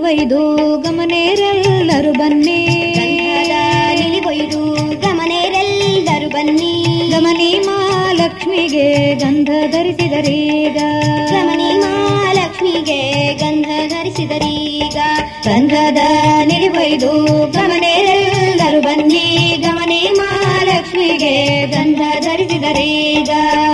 ನಿಲಿವೈದು ಗಮನೇರೆಲ್ಲರು ಬನ್ನಿ ಗಂಧದ ನಿಲಿವೊಯ್ದು ಗಮನೇರೆಲ್ಲರೂ ಬನ್ನಿ ಗಮನಿ ಮಹಾಲಕ್ಷ್ಮಿಗೆ ಗಂಧ ಧರಿಸಿದರೀಗ ಗಮನಿ ಮಹಾಲಕ್ಷ್ಮಿಗೆ ಗಂಧ ಧರಿಸಿದರೀಗ ಗಂಧದ ನಿಲಿವೈದು ಗಮನೇರೆಲ್ಲರು ಬನ್ನಿ ಗಮನಿ ಮಹಾಲಕ್ಷ್ಮಿಗೆ ಗಂಧ ಧರಿಸಿದರೀಗ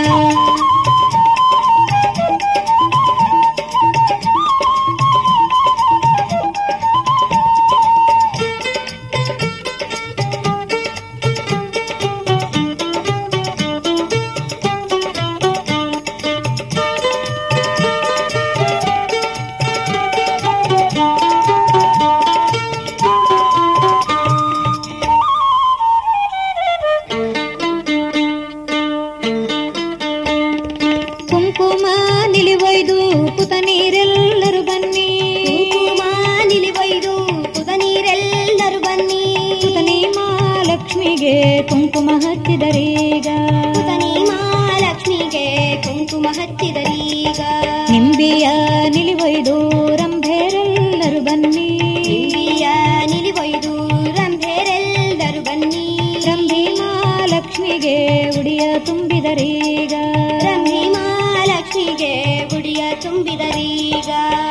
ಕುಂಕುಮ ನಿಲಿವೈದು ಪುತ ನೀರೆಲ್ಲರು ಬನ್ನಿ ಕುಂಕುಮ ನಿಲಿವೊಯ್ದು ಕುದ ನೀರೆಲ್ಲರೂ ಬನ್ನಿ ಪುತನಿ ಮಹಾಲಕ್ಷ್ಮಿಗೆ ಕುಂಕುಮ ಹಚ್ಚಿದರೀಗ ಕುತನಿ ಮಹಾಲಕ್ಷ್ಮಿಗೆ ಕುಂಕುಮ ಹಚ್ಚಿದರೀಗ ನಿಂಬಿಯ ನಿಲಿವೈದು ರಂಭೆರೆಲ್ಲರು ಬನ್ನಿ ನಿಂಬಿಯ ನಿಲಿವೊಯ್ದು ರಂಭೆರೆಲ್ಲರೂ ಬನ್ನಿ ರಂಭಿ ಮಹಾಲಕ್ಷ್ಮಿಗೆ ಉಡಿಯ ತುಂಬಿದರೀಗ ರಂಭಿ ಮಹಾಲಕ್ಷ್ಮಿಗೆ ಗುಡಿಯ ತುಂಬಿದರೀಗ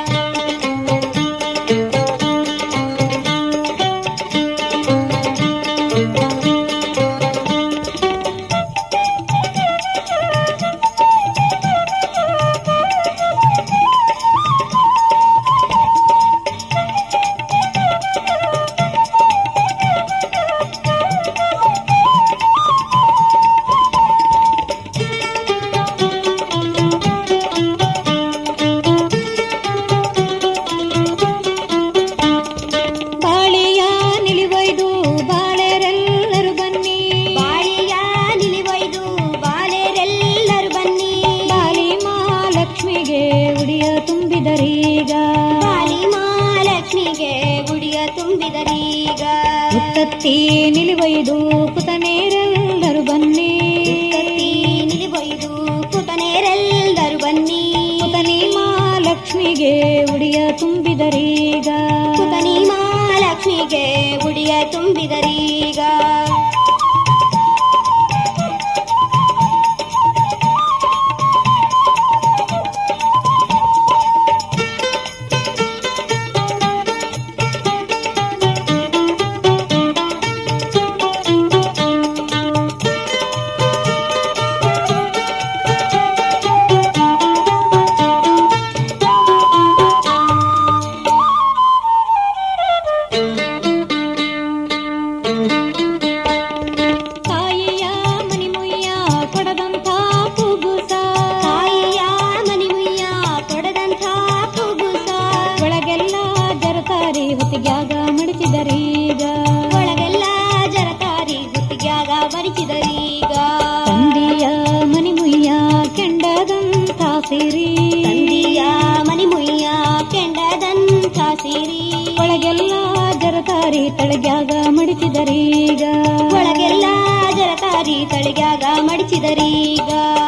ಬಾಳಿಯ ನಿಲಿವೈದು ಬಾಳೆರೆಲ್ಲರು ಬನ್ನಿ ಬಾಳಿಯ ನಿಲಿವೊಯ್ದು ಬಾಲೆರೆಲ್ಲರೂ ಬನ್ನಿ ಬಾಲಿ ಮಹಾಲಕ್ಷ್ಮಿಗೆ ಉಡಿಯ ತುಂಬಿದರೀಗ ಬಾಲಿ ಮಹಾಲಕ್ಷ್ಮಿಗೆ ಗುಡಿಯ ತುಂಬಿದರೀಗ ಉತ್ತತ್ತಿ ನಿಲಿವೈದು ಪುತನೇರೆಲ್ಲರು ಬನ್ನಿ ಕತ್ತಿ ನಿಲಿವೊಯ್ದು ಪುತನೇರೆಲ್ಲರೂ ಬನ್ನಿ ಪುತನಿ ಮಹಾಲಕ್ಷ್ಮಿಗೆ ಉಡಿಯ ತುಂಬಿದರೀಗ ಪುತನಿ ಮಹಾಲಕ್ಷ್ಮಿಗೆ ಗುಡಿಯ ತುಂಬಿದರೀಗ ತಾಯಿಯ ಮನಿಮುಯ್ಯ ಕೊಡದಂಥ ಕುಬುಸ ತಾಯಿಯ ಮನಿಮುಯ್ಯ ಕೊಡದಂಥ ಕುಬುಸ ಒಳಗೆಲ್ಲ ಜರತಾರಿ ಹೊತ್ತಿಗ್ಯಾಗ ಮಡಿಸಿದರೀಗ ಒಳಗೆಲ್ಲ ಜರತಾರಿ ಗುತ್ತಿಗ್ಯಾಗ ಬರಿಸಿದರೀಗ ತಂದಿಯ ಮನಿಮುಯ್ಯ ಕೆಂಡದಂಥ ಸಿರಿ ತಂದಿಯ ಮನಿಮುಯ್ಯ ಕೆಂಡದಂಥ ಸಿರಿ ಒಳಗೆಲ್ಲ ಜರತಾರಿ ತಳಗ್ಯಾಗ ಮಡಿಸಿದರೀಗ ಒಳಗೆಲ್ಲ ಜರತಾರಿ ತಳಿಗ್ಯಾಗ ಮಡಿಸಿದರೀಗ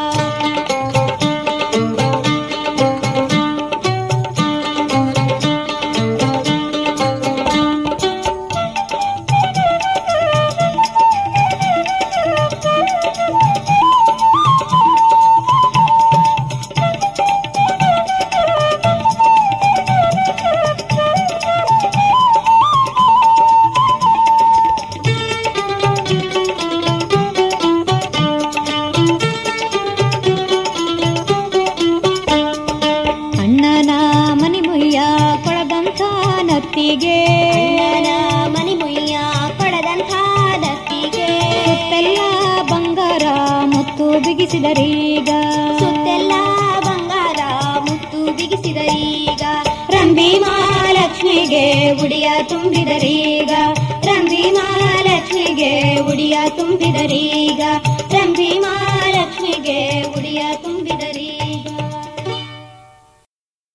ಅಣ್ಣನ ಮನಿಮುಯ್ಯ ಕೊಳದಂಥ ನತ್ತಿಗೆ ನನ್ನ ಮನಿಮುಯ್ಯ ಕೊಡದಂಥ ದತ್ತಿಗೆ ಸುತ್ತೆಲ್ಲ ಬಂಗಾರ ಮುತ್ತು ಬಿಗಿಸಿದರೀಗ ಸುತ್ತೆಲ್ಲ ಬಂಗಾರ ಮುತ್ತು ಬಿಗಿಸಿದರೀಗ ರಂಭಿ ಮಹಾಲಕ್ಷ್ಮಿಗೆ ಗುಡಿಯ ತುಂಬಿದರೀಗ